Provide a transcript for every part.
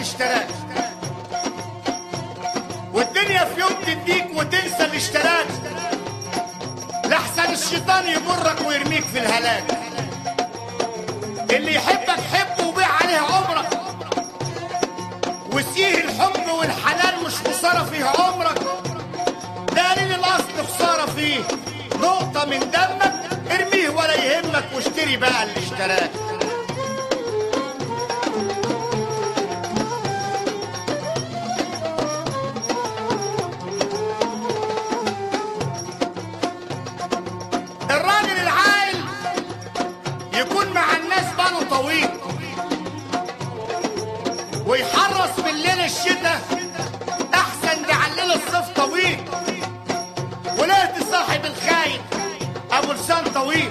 اشتراك والدنيا في يوم تديك وتنسى اللي اشتراك لحسن الشيطان يجرك ويرميك في الهلاك اللي يحبك حبه وبيع عليه عمرك وسيه الحب والحلال مش خسارة فيه عمرك ده قليل الأصل خسارة فيه نقطة من دمك ارميه ولا يهمك واشتري بقى اللي اشتراك الراجل العاقل يكون مع الناس باله طويل ويحرص بالليل الشتاء احسن لعلل الصيف طويل ولقيت صاحب الخاين ابو لسان طويل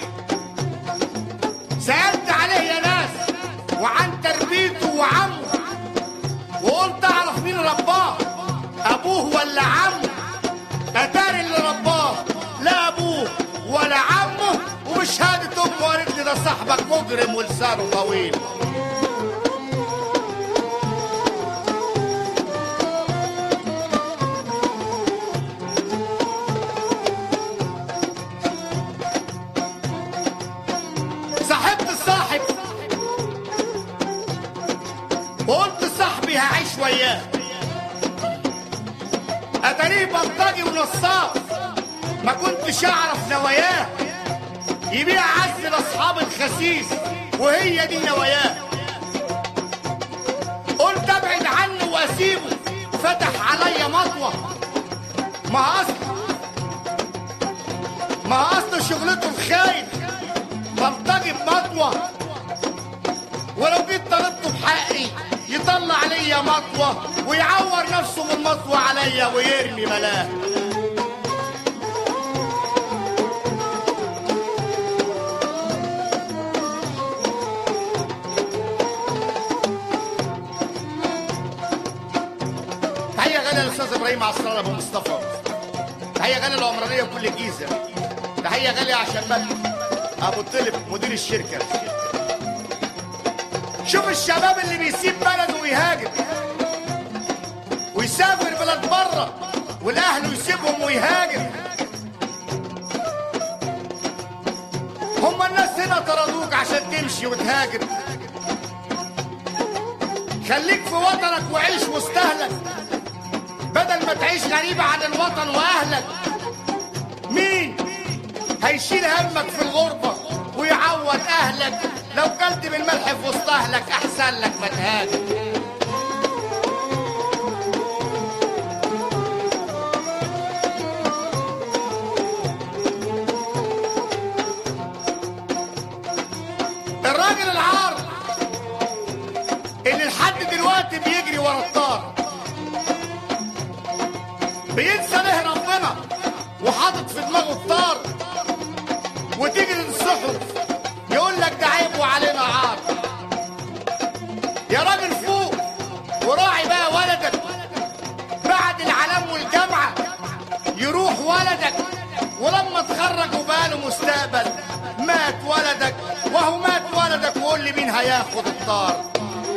سالت عليه يا ناس وعن تربيته وعمه وقلت اعرف مين رباه ابوه ولا عمه اتاري اللي رباه لا ابوه ولا عمه وبشهادة امه قالت لي ده صاحبك مجرم ولسانه طويل صاحبت الصاحب وقلت صاحبي هعيش وياه اتاريه بلطجي ونصاب ما كنتش اعرف نواياه يبيع عز لاصحاب الخسيس وهي دي نواياه قلت ابعد عنه واسيبه فتح عليا مطوه ما اصل ما اصل شغلته الخاين بلطجي بمطوه ولو جيت طلبته بحقي يطلع ليا مطوه ويعور نفسه من مطوه عليا ويرمي بلاه تحية غالية للأستاذ إبراهيم عصران أبو مصطفى تحية غالية للعمرانية كل جيزة تحية غالية عشان مجدي أبو طلب مدير الشركة شوف الشباب اللي بيسيب بلده ويهاجر ويسافر بلاد بره والأهل يسيبهم ويهاجر هما الناس هنا طردوك عشان تمشي وتهاجر خليك في وطنك وعيش واستهلك بدل ما تعيش غريب عن الوطن واهلك مين هيشيل همك في الغربة ويعوض اهلك لو كلت بالملح في وسط اهلك احسن لك ما تهاجر الراجل العار اللي لحد دلوقتي بيجري ورا الطار بينسى ليه ربنا وحاطط في دماغه الطار وتيجي تنصحه يقول لك ده عيب وعلينا عار يا راجل فوق وراعي بقى ولدك بعد العلام والجامعة يروح ولدك ولما تخرج وبقاله مستقبل مات ولدك وهو مات ولدك وقول لي مين هياخد الطار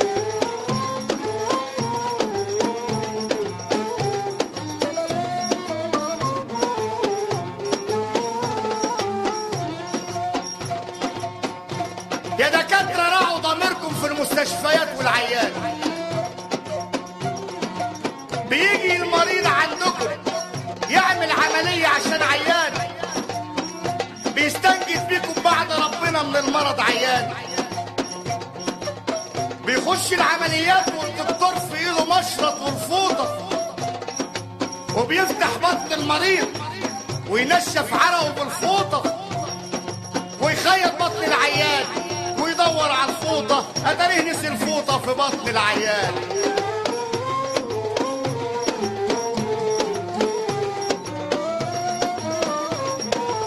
يا دكاترة راعوا ضميركم في المستشفيات والعيان بيجي المريض عندكم يعمل عملية عشان عيان بيستنجد بيكم بعد ربنا من المرض عيان بيخش العمليات والدكتور في ايده مشرط والفوطة وبيفتح بطن المريض وينشف عرقه بالفوطة ويخيط بطن العيان ويدور على الفوطة أتاريه نسي الفوطة في بطن العيان